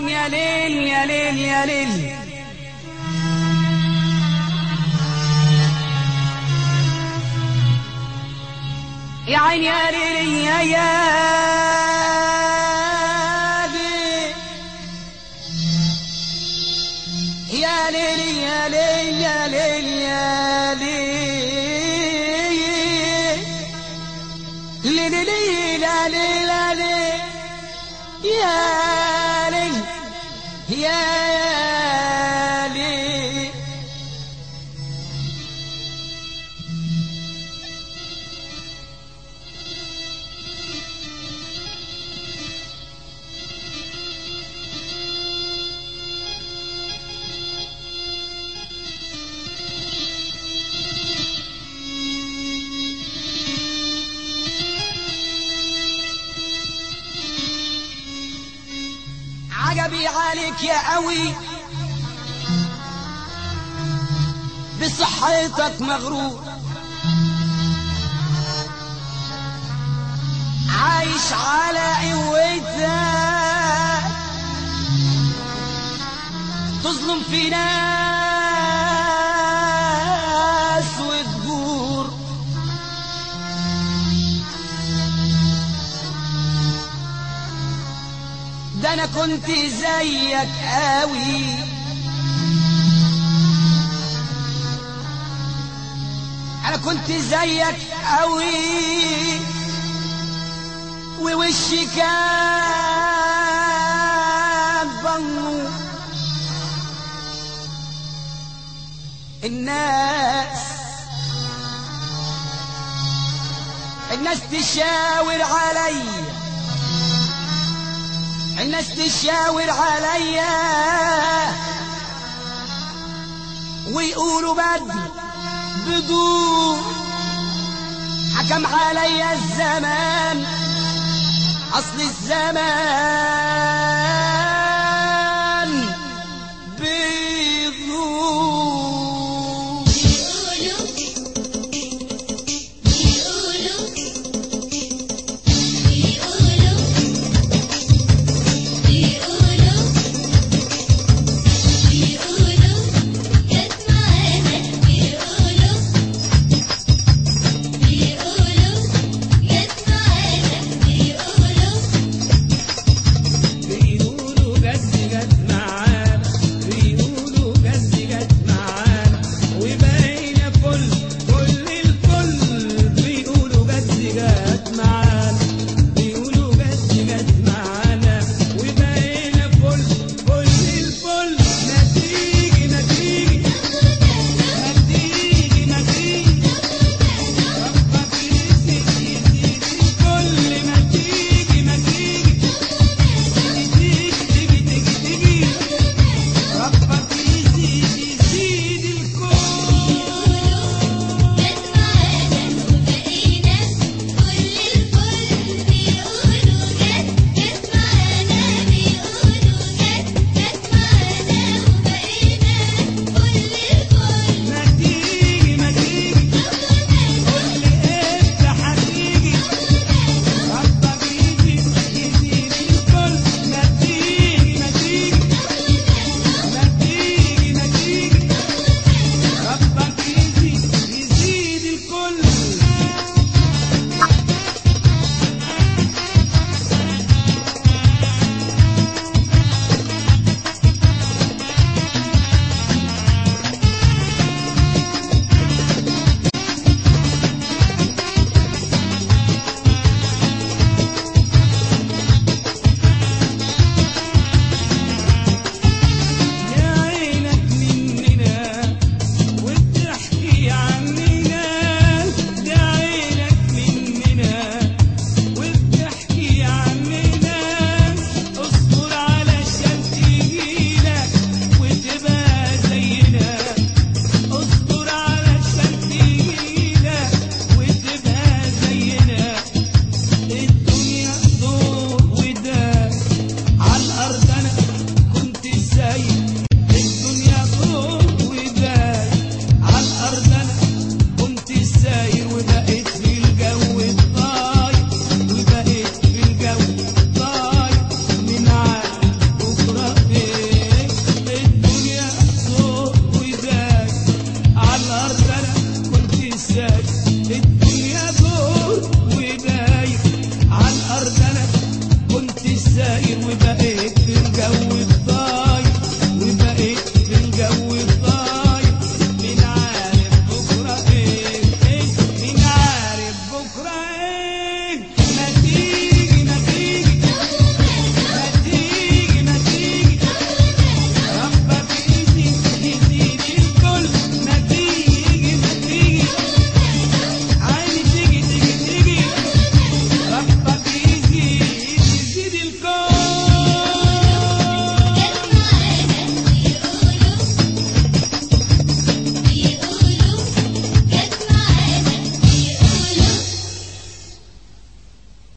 يا ليل يا ليل يا ليل يا عين يا ليل يا يا ليل يا ليل يا ليل يا ليل يا ليل ليل ليل لا ليل لا ليل يا ليل يا ليل عجبي عليك يا قوي بصحتك مغرور عايش على قوتك تظلم في ناس وتجور ده انا كنت زيك قوي انا كنت زيك قوي ووشي كان بنو الناس الناس تشاور عليا الناس تشاور عليا ويقولوا بدي بدون حكم عليا الزمان اصل الزمان بيغور بيقولوا بيقولوا بيقولوا بيقولوا جت معانا بيقولوا بيقولوا جت معانا بيقولوا بيقولوا العين